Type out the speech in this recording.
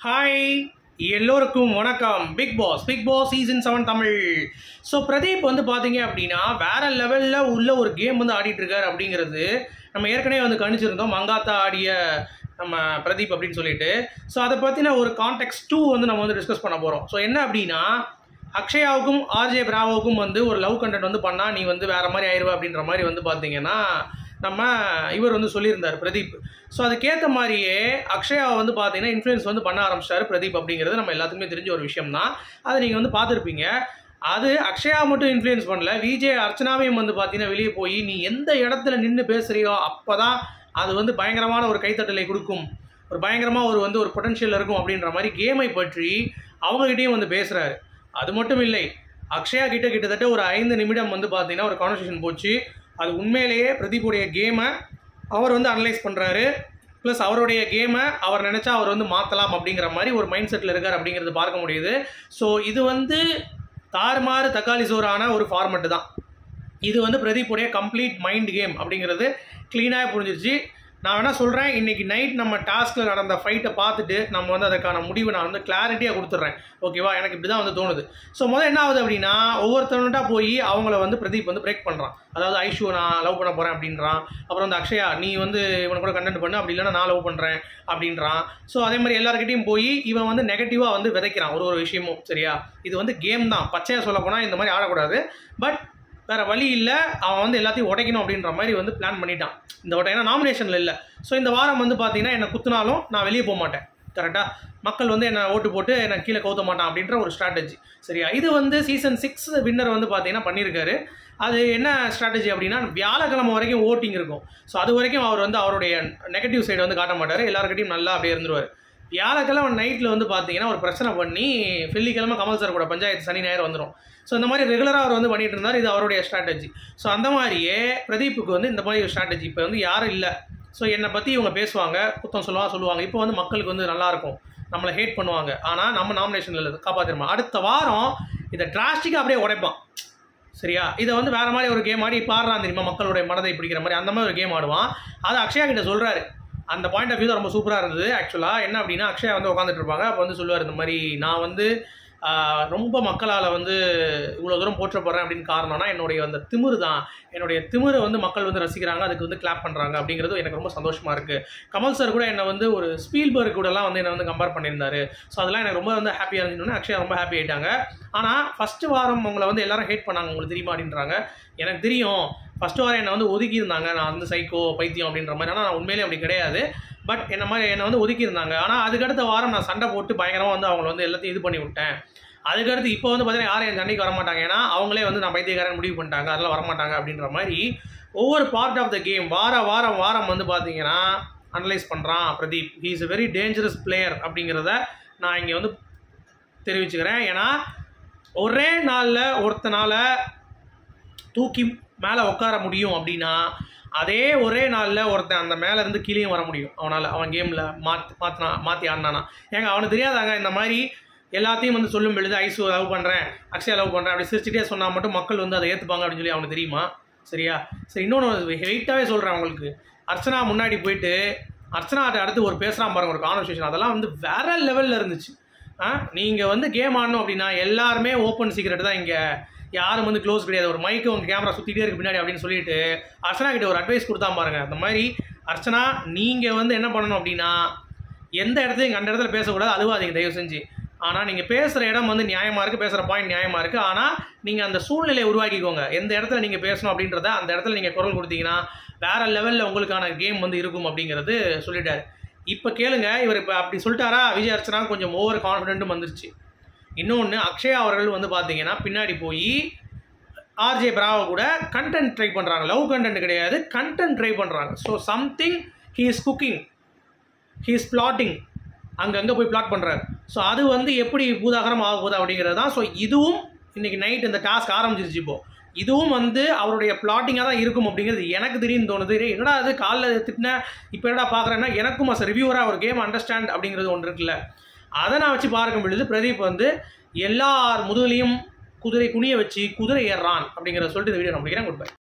hi எல்லோருக்கும் வணக்கம் Big Boss Big Boss season seven Tamil so Pradeep வந்து பார்த்தீங்க அப்படின்னா வேற லெவலில் உள்ள ஒரு கேம் வந்து ஆடிட்டு இருக்காரு அப்படிங்கிறது நம்ம ஏற்கனவே வந்து கணிச்சிருந்தோம் மங்காத்தா ஆடிய நம்ம பிரதீப் அப்படின்னு சொல்லிட்டு ஸோ அதை பற்றின ஒரு கான்டெக்ட் டூ வந்து நம்ம வந்து டிஸ்கஸ் பண்ண போகிறோம் ஸோ என்ன அப்படின்னா அக்ஷயாவுக்கும் ஆர்ஜே பிராவோவுக்கும் வந்து ஒரு லவ் கண்டென்ட் வந்து பண்ணால் நீ வந்து வேற மாதிரி ஆயிடுவ அப்படின்ற மாதிரி வந்து பார்த்தீங்கன்னா நம்ம இவர் வந்து சொல்லியிருந்தார் பிரதீப் ஸோ அதுக்கேற்ற மாதிரியே அக்ஷயாவை வந்து பார்த்தீங்கன்னா இன்ஃப்ளூயன்ஸ் வந்து பண்ண ஆரம்பிச்சிட்டாரு பிரதீப் அப்படிங்கிறது நம்ம எல்லாத்துக்குமே தெரிஞ்ச ஒரு விஷயம் தான் அதை நீங்கள் வந்து பார்த்துருப்பீங்க அது அக்ஷயா மட்டும் இன்ஃப்ளூயன்ஸ் பண்ணல விஜே அர்ச்சனாவையும் வந்து பார்த்தீங்கன்னா வெளியே போய் நீ எந்த இடத்துல நின்று பேசுறியோ அப்போ தான் அது வந்து பயங்கரமான ஒரு கைத்தட்டலை கொடுக்கும் ஒரு பயங்கரமாக ஒரு வந்து ஒரு பொட்டன்ஷியல் இருக்கும் அப்படின்ற மாதிரி கேமை பற்றி அவங்ககிட்டயும் வந்து பேசுகிறாரு அது மட்டும் இல்லை அக்ஷயா கிட்ட கிட்டத்தட்ட ஒரு ஐந்து நிமிடம் வந்து பார்த்தீங்கன்னா ஒரு கான்வர்சேஷன் போச்சு அது உண்மையிலேயே பிரதீப்புடைய கேமை அவர் வந்து அனலைஸ் பண்ணுறாரு ப்ளஸ் அவருடைய கேமை அவர் நினச்சா அவர் வந்து மாற்றலாம் அப்படிங்கிற மாதிரி ஒரு மைண்ட் செட்டில் இருக்கார் அப்படிங்கிறது பார்க்க முடியுது ஸோ இது வந்து தாறுமாறு தக்காளி சோறான ஒரு ஃபார்மெட்டு தான் இது வந்து பிரதீப்புடைய கம்ப்ளீட் மைண்ட் கேம் அப்படிங்கிறது க்ளீனாக புரிஞ்சிருச்சு நான் வேணால் சொல்கிறேன் இன்றைக்கி நைட் நம்ம டாஸ்கில் நடந்த ஃபைட்டை பார்த்துட்டு நம்ம வந்து அதுக்கான முடிவை நான் வந்து கிளாரிட்டியாக கொடுத்துட்றேன் ஓகேவா எனக்கு இப்படி தான் வந்து தோணுது ஸோ முதல்ல என்ன ஆகுது அப்படின்னா ஒவ்வொருத்தவன்ட்டா போய் அவங்கள வந்து பிரதீப் வந்து பிரேக் பண்ணுறான் அதாவது ஐஷு நான் லவ் பண்ண போகிறேன் அப்படின்றான் அப்புறம் வந்து அக்ஷயா நீ வந்து இவனை கூட கண்டென்ட் பண்ணு அப்படி இல்லைன்னா நான் லவ் பண்ணுறேன் அப்படின்றான் ஸோ அதே மாதிரி எல்லாருக்கிட்டையும் போய் இவன் வந்து நெகட்டிவாக வந்து விதைக்கிறான் ஒரு ஒரு விஷயமும் சரியா இது வந்து கேம் தான் பச்சையாக சொல்ல போனால் இந்த மாதிரி ஆடக்கூடாது பட் வேறு வழி இல்லை அவன் வந்து எல்லாத்தையும் உடைக்கணும் அப்படின்ற மாதிரி வந்து பிளான் பண்ணிட்டான் இந்த வட்டம் ஏன்னா நாமினேஷனில் இல்லை ஸோ இந்த வாரம் வந்து பார்த்தீங்கன்னா என்னை குத்துனாலும் நான் வெளியே போக மாட்டேன் கரெக்டாக மக்கள் வந்து என்னை ஓட்டு போட்டு என்னை கீழே கவுத்த மாட்டான் அப்படின்ற ஒரு ஸ்ட்ராட்டஜி சரியா இது வந்து சீசன் சிக்ஸ் வின்னர் வந்து பார்த்தீங்கன்னா பண்ணியிருக்காரு அது என்ன ஸ்ட்ராட்டஜி அப்படின்னா வியாழக்கிழமை வரைக்கும் ஓட்டிங் இருக்கும் ஸோ அது வரைக்கும் அவர் வந்து அவருடைய நெகட்டிவ் சைடு வந்து காட்ட மாட்டார் எல்லாருக்கிட்டையும் நல்லா அப்படியே இருந்துருவார் வியாழக்கிழமை நைட்டில் வந்து பார்த்தீங்கன்னா ஒரு பிரச்சனை பண்ணி வெள்ளிக்கிழமை கமல் சார் கூட பஞ்சாயத்து சனி ஞாயிறு வந்துடும் ஸோ இந்த மாதிரி ரெகுலராக அவர் வந்து பண்ணிட்டு இருந்தார் இது அவருடைய ஸ்ட்ராட்டஜி ஸோ அந்த மாதிரியே பிரதீப்புக்கு வந்து இந்த மாதிரி ஒரு ஸ்ட்ராட்டஜி இப்போ வந்து யாரும் இல்லை ஸோ என்னை பற்றி இவங்க பேசுவாங்க குத்தம் சொல்லுவாங்க சொல்லுவாங்க இப்போ வந்து மக்களுக்கு வந்து நல்லாயிருக்கும் நம்மளை ஹேட் பண்ணுவாங்க ஆனால் நம்ம நாமினேஷனில் காப்பாற்றிருமா அடுத்த வாரம் இதை டிராஸ்டிக்காக அப்படியே உடைப்பான் சரியா இதை வந்து வேறு மாதிரி ஒரு கேம் ஆடி பாடுறான் தெரியுமா மக்களுடைய மனதை பிடிக்கிற மாதிரி அந்த மாதிரி ஒரு கேம் ஆடுவான் அதை அக்ஷயா கிட்ட சொல்கிறாரு அந்த பாயிண்ட் ஆஃப் வியூ தான் ரொம்ப சூப்பராக இருந்தது ஆக்சுவலாக என்ன அப்படின்னா அக்ஷயா வந்து உட்காந்துட்டு இருப்பாங்க அப்போ வந்து சொல்லுவார் இந்த மாதிரி நான் வந்து ஆஹ், ரொம்ப மக்களால் வந்து இவ்வளோ தூரம் போற்றப்படுறேன் அப்படின்னு காரணம்னா என்னுடைய அந்த திமிரு தான் என்னுடைய திமிரை வந்து மக்கள் வந்து ரசிக்கிறாங்க அதுக்கு வந்து கிளாப் பண்ணுறாங்க அப்படிங்கிறது எனக்கு ரொம்ப சந்தோஷமாக இருக்குது கமல் சார் கூட என்னை வந்து ஒரு ஸ்பீல்பர்க் கூடலாம் வந்து என்னை வந்து கம்பேர் பண்ணியிருந்தாரு ஸோ அதெல்லாம் எனக்கு ரொம்ப வந்து ஹாப்பியாக இருந்துச்சுன்னு அக்ஷயா ரொம்ப ஹாப்பி ஆயிட்டாங்க ஆனால் ஃபஸ்ட்டு வாரம் உங்களை வந்து எல்லாரும் ஹேட் பண்ணாங்க உங்களுக்கு தெரியுமா அப்படின்றாங்க எனக்கு தெரியும் ஃபஸ்ட்டு வாரம் என்னை வந்து ஒதுக்கி இருந்தாங்க நான் வந்து சைக்கோ பைத்தியம் அப்படின்ற மாதிரி ஆனால் நான் உண்மையிலே அப்படி கிடையாது பட் என்ன மாதிரி என்னை வந்து ஒதுக்கி இருந்தாங்க ஆனால் அதுக்கடுத்த வாரம் நான் சண்டை போட்டு பயங்கரமாக வந்து அவங்கள வந்து எல்லாத்தையும் இது பண்ணி விட்டேன் அதுக்கடுத்து இப்போ வந்து பார்த்தீங்கன்னா யாரும் என் சண்டைக்கு வரமாட்டாங்க ஏன்னா அவங்களே வந்து நான் பைத்தியக்காரன் முடிவு பண்ணிட்டாங்க அதெல்லாம் வரமாட்டாங்க அப்படின்ற மாதிரி ஒவ்வொரு பார்ட் ஆஃப் த கேம் வார வாரம் வாரம் வந்து பார்த்தீங்கன்னா அனலைஸ் பண்ணுறான் Pradeep he is a very dangerous player அப்படிங்கிறத நான் இங்கே வந்து தெரிவிச்சுக்கிறேன் ஏன்னா ஒரே நாளில் ஒருத்தனால தூக்கி மேலே உட்கார முடியும் அப்படின்னா அதே ஒரே நாளில் ஒருத்தன் அந்த மேலே இருந்து கீழேயும் வர முடியும் அவனால் அவன் கேமில் மாற்றி மாற்றினா மாற்றி ஆடினானா ஏங்க அவனுக்கு தெரியாதாங்க இந்த மாதிரி எல்லாத்தையும் வந்து சொல்லும் பொழுது ஐசு லவ் பண்ணுறேன் அக்ஷயா லவ் பண்ணுறேன் அப்படி சிரிச்சிட்டே சொன்னால் மட்டும் மக்கள் வந்து அதை ஏற்றுப்பாங்க அப்படின்னு சொல்லி அவனுக்கு தெரியுமா சரியா சரி இன்னொன்று ஹெயிட்டாகவே சொல்கிறேன் உங்களுக்கு அர்ச்சனா முன்னாடி போயிட்டு அர்ச்சனாட்ட அடுத்து ஒரு பேசுகிறான் பாருங்க ஒரு கான்வர்சேஷன் அதெல்லாம் வந்து வேற லெவலில் இருந்துச்சு ஆ நீங்கள் வந்து கேம் ஆடணும் அப்படின்னா எல்லாருமே ஓப்பன் சீக்ரெட் தான் இங்கே யாரும் வந்து க்ளோஸ் கிடையாது ஒரு மைக்கு உங்கள் கேமரா சுற்றிட்டே இருக்கு பின்னாடி அப்படின்னு சொல்லிட்டு அர்ச்சனா கிட்ட ஒரு அட்வைஸ் கொடுத்தா பாருங்க அந்த மாதிரி அர்ச்சனா நீங்கள் வந்து என்ன பண்ணணும் அப்படின்னா எந்த இடத்துலையும் அந்த இடத்துல பேசக்கூடாது அழுவாதீங்க தயவு செஞ்சு ஆனால் நீங்கள் பேசுகிற இடம் வந்து நியாயமாக இருக்குது பேசுகிற பாயிண்ட் நியாயமாக இருக்குது ஆனால் நீங்கள் அந்த சூழ்நிலையை உருவாக்கிக்கோங்க எந்த இடத்துல நீங்கள் பேசணும் அப்படின்றத அந்த இடத்துல நீங்கள் குரல் கொடுத்தீங்கன்னா வேற லெவலில் உங்களுக்கான கேம் வந்து இருக்கும் அப்படிங்கிறது சொல்லிட்டாரு இப்போ கேளுங்க இவர் இப்போ அப்படி சொல்லிட்டாரா விஜய் அர்ச்சனா கொஞ்சம் ஓவர் கான்ஃபிடென்ட்டும் வந்துருச்சு இன்னொன்று அக்ஷயா அவர்கள் வந்து பார்த்தீங்கன்னா பின்னாடி போய் ஆர்ஜே பிராவோ கூட கண்டென்ட் ட்ரை பண்ணுறாங்க லவ் கண்டென்ட் கிடையாது கண்டென்ட் ட்ரை பண்ணுறாங்க so something he is cooking he is plotting அங்கங்கே போய் பிளாட் பண்ணுறாரு ஸோ அது வந்து எப்படி பூதாகரம் ஆக போகுது அப்படிங்கிறது தான் ஸோ இதுவும் இன்னைக்கு நைட் இந்த டாஸ்க் ஆரம்பிச்சிருச்சு இப்போ இதுவும் வந்து அவருடைய பிளாட்டிங்காக தான் இருக்கும் அப்படிங்கிறது எனக்கு திடீர்னு தோணுது டேய், என்னடா அது காலைல திட்டின இப்போ என்னடா பார்க்குறேன்னா எனக்கும் அஸ் ரிவ்யூவராக ஒரு கேம் அண்டர்ஸ்டாண்ட் அப்படிங்கிறது ஒன்று இருக்குல்ல அதை நான் வச்சு பார்க்கும் பொழுது பிரதீப் வந்து எல்லார் முதுகுலையும் குதிரை குனிய வச்சு குதிரை ஏறுறான் அப்படிங்கிறத சொல்லிட்டு இந்த வீடியோ நான் முடிக்கிறேன் குட் பை